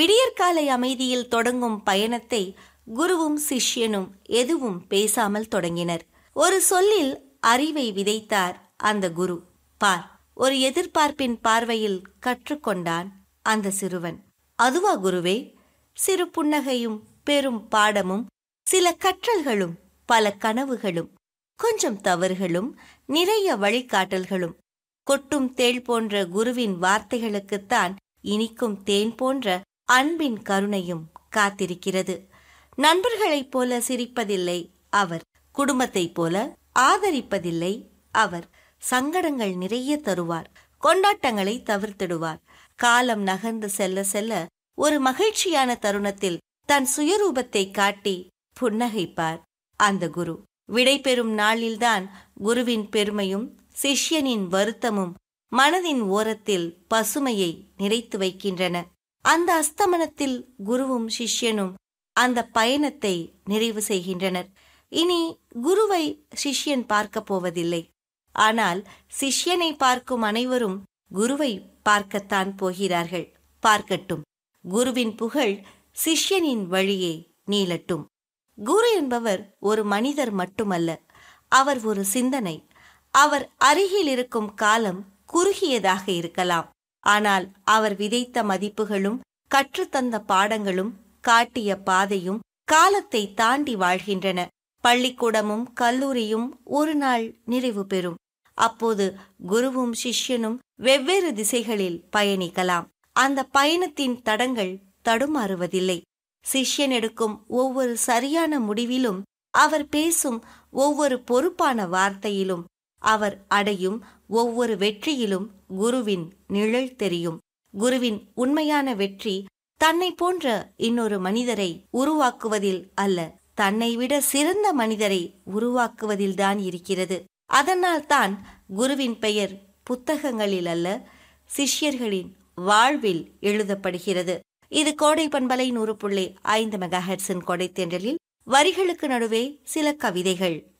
விடியற்காலை அமைதியில் தொடங்கும் பயணத்தை குருவும் சிஷ்யனும் எதுவும் பேசாமல் தொடங்கினர் ஒரு சொல்லில் அறிவை விதைத்தார் அந்த குரு பார் ஒரு எதிர்பார்ப்பின் பார்வையில் கற்றுக்கொண்டான் அந்த சிறுவன் அதுவா குருவே சிறு புன்னகையும் பெரும் பாடமும் சில கற்றல்களும் பல கனவுகளும் கொஞ்சம் தவறுகளும் நிறைய வழிகாட்டல்களும் கொட்டும் தேள் போன்ற குருவின் வார்த்தைகளுக்குத்தான் இனிக்கும் தேன் போன்ற அன்பின் கருணையும் காத்திருக்கிறது நண்பர்களைப் போல சிரிப்பதில்லை அவர் குடும்பத்தைப் போல ஆதரிப்பதில்லை அவர் சங்கடங்கள் நிறைய தருவார் கொண்டாட்டங்களை தவிர்த்திடுவார் காலம் நகர்ந்து செல்ல செல்ல ஒரு மகிழ்ச்சியான தருணத்தில் தன் சுயரூபத்தை காட்டி புன்னகைப்பார் அந்த குரு விடை பெறும் நாளில்தான் குருவின் பெருமையும் சிஷ்யனின் வருத்தமும் மனதின் ஓரத்தில் பசுமையை நிறைத்து வைக்கின்றன அந்த அஸ்தமனத்தில் குருவும் சிஷ்யனும் அந்த பயணத்தை நிறைவு செய்கின்றனர் இனி குருவை சிஷ்யன் பார்க்கப் போவதில்லை ஆனால் சிஷ்யனை பார்க்கும் அனைவரும் குருவை பார்க்கத்தான் போகிறார்கள் பார்க்கட்டும் குருவின் புகழ் சிஷ்யனின் வழியே நீளட்டும் குரு என்பவர் ஒரு மனிதர் மட்டுமல்ல அவர் ஒரு சிந்தனை அவர் அருகில் இருக்கும் காலம் குறுகியதாக இருக்கலாம் ஆனால் அவர் விதைத்த மதிப்புகளும் கற்றுத்தந்த பாடங்களும் காட்டிய பாதையும் காலத்தை தாண்டி வாழ்கின்றன பள்ளிக்கூடமும் கல்லூரியும் ஒரு நாள் நிறைவு பெறும் அப்போது குருவும் சிஷ்யனும் வெவ்வேறு திசைகளில் பயணிக்கலாம் அந்த பயணத்தின் தடங்கள் தடுமாறுவதில்லை சிஷ்யன் எடுக்கும் ஒவ்வொரு சரியான முடிவிலும் அவர் பேசும் ஒவ்வொரு பொறுப்பான வார்த்தையிலும் அவர் அடையும் ஒவ்வொரு வெற்றியிலும் குருவின் நிழல் தெரியும் குருவின் உண்மையான வெற்றி தன்னை போன்ற இன்னொரு மனிதரை உருவாக்குவதில் அல்ல தன்னை விட சிறந்த மனிதரை உருவாக்குவதில்தான் இருக்கிறது அதனால் தான் குருவின் பெயர் புத்தகங்களில் அல்ல சிஷ்யர்களின் வாழ்வில் எழுதப்படுகிறது இது கோடை பண்பலை நூறு புள்ளி ஐந்து மெகா ஹெட்ஸின் கொடை தென்றலில் வரிகளுக்கு நடுவே சில கவிதைகள்